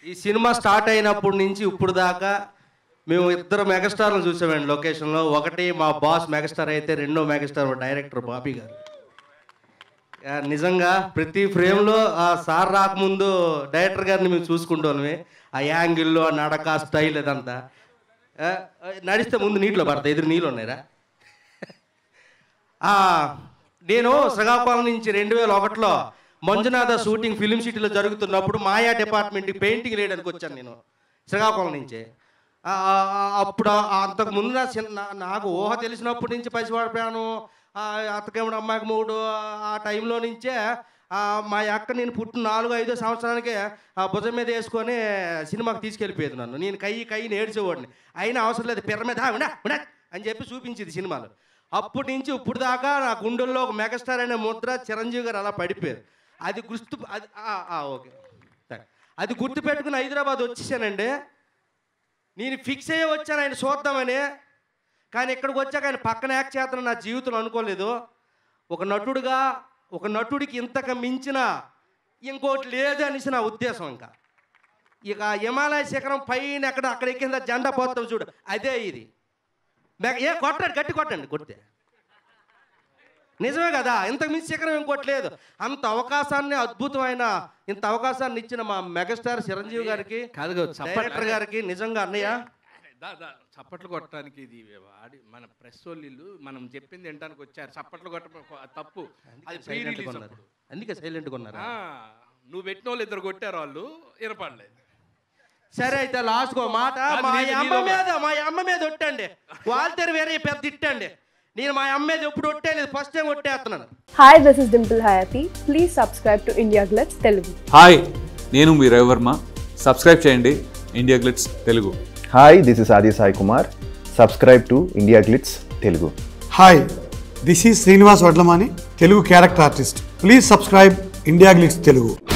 ఈ cinema start అయినప్పటి నుంచి ఇప్పుడు దాకా మేము ఇద్దరు మెగాస్టార్లు చూసామండి లొకేషన్లో ఒకటి మా బాస్ మెగాస్టార్ అయితే రెండో మెగాస్టార్ మా డైరెక్టర్ బాబీ గారు ఆ, నిజంగా ప్రతి ఫ్రేమ్లో ఆ సార్ రాకముందు డైరెక్టర్ గారిని మేము చూసుకుంటామే ఆ యాంగిల్లో ఆ నడక స్టైల్ ఇదంతా ఆ, నడిస్తే ముందు నీటిలో పడతాయి ఎదురు నీళ్ళు ఉన్నాయిరా ఆ, నేను శ్రీకాకుళం నుంచి రెండు వేల ఒకటిలో మంజునాథ షూటింగ్ ఫిలిం సిటీలో జరుగుతున్నప్పుడు మాయా డిపార్ట్మెంట్కి పెయింటింగ్ వేయడానికి వచ్చాను నేను శ్రీకాకుళం నుంచి ఆ, ఆ, ఆ, అప్పుడు ఆ- అంతకు ముందు నా చిన్న నా- నాకు ఊహ తెలిసినప్పటి నుంచి పసివాడిపోయాను అత్తకేముడు అమ్మాయికి మూడు ఆ టైంలో నుంచే ఆ, మా అక్క నేను పుట్టిన నాలుగు ఐదో సంవత్సరానికే ఆ భుజం మీద వేసుకొని సినిమాకి తీసుకెళ్ళిపోయేది నన్ను నేను కయ్యి కయ్యి నేర్చేవాడిని అయినా అవసరం లేదు పిర్ర మీద ఉండా ఉండా అని చెప్పి చూపించేది సినిమాలు అప్పటి నుంచి ఇప్పుడు దాకా నా గుండెల్లో ఒక మెగాస్టార్ అనే ముద్ర చిరంజీవి గారు అలా పడిపోయారు అది గుర్తు అది ఆ, ఆ, ఓకే సరే. అది గుర్తు పెట్టుకుని హైదరాబాద్ వచ్చేసానండి నేను ఫిక్స్ అయ్యే వచ్చాను ఆయన చూద్దామని కానీ ఇక్కడికి వచ్చాక ఆయన పక్కన యాక్ట్ చేస్తాను నా జీవితంలో అనుకోలేదు ఒక నటుడుగా ఒక నటుడికి ఇంతకు మించిన ఇంకోటి లేదు అనేసి నా ఉద్దేశం ఇంకా ఇక హిమాలయ శిఖరం పైన ఎక్కడ అక్కడ ఎక్కింద జెండా పోతాం చూడు అదే ఇది మెగ- ఏ కొట్టండి గట్టి కొట్టండి కొడితే నిజమే కదా ఇంతకు మించి శిఖరం ఇంకోటి లేదు అంత అవకాశాన్ని అద్భుతమైన ఇంత అవకాశాన్ని ఇచ్చిన మా మెగాస్టార్ చిరంజీవి గారికి కాదు కాదు, చప్పట్లు. డైరెక్టర్ గారికి నిజంగా అన్నయ్య దా, దా, చప్పట్లు కొట్టడానికి ఇది ఆడి మన ప్రెస్ వాళ్ళు మనం చెప్పింది వినడానికి వచ్చారు చప్పట్లు కొట్టడం తప్పు అది ప్రీ సైలెంట్గా రిలీజ్ ఉన్నారు అందుకే సైలెంట్గా ఉన్నారు ఆ, నువ్వు పెట్టిన వాళ్ళు ఇద్దరు కొట్టారు వాళ్ళు వినపడలేదు సరే అయితే లాస్ట్ ఒక మాట కాదు, మా నీది- అమ్మ నీది మీద మా అమ్మ మీద ఒట్టండి వాళ్ళతో వేరే పెద్ద తిట్టండి నేను మా అమ్మ మీద ఎప్పుడు ఒట్టేలేదు ఫస్ట్ టైం ఒట్టేస్తున్నాను Hi, this is Dimple Hayati. Please subscribe to India Glitz Telugu. Hi నేను మీ రవివర్మ సబ్స్క్రైబ్ చేయండి India Glitz Telugu hi this is Adi Sai Kumar subscribe to India Glitz Telugu hi this is Srinivas Vadlamani Telugu character artist please subscribe India Glitz Telugu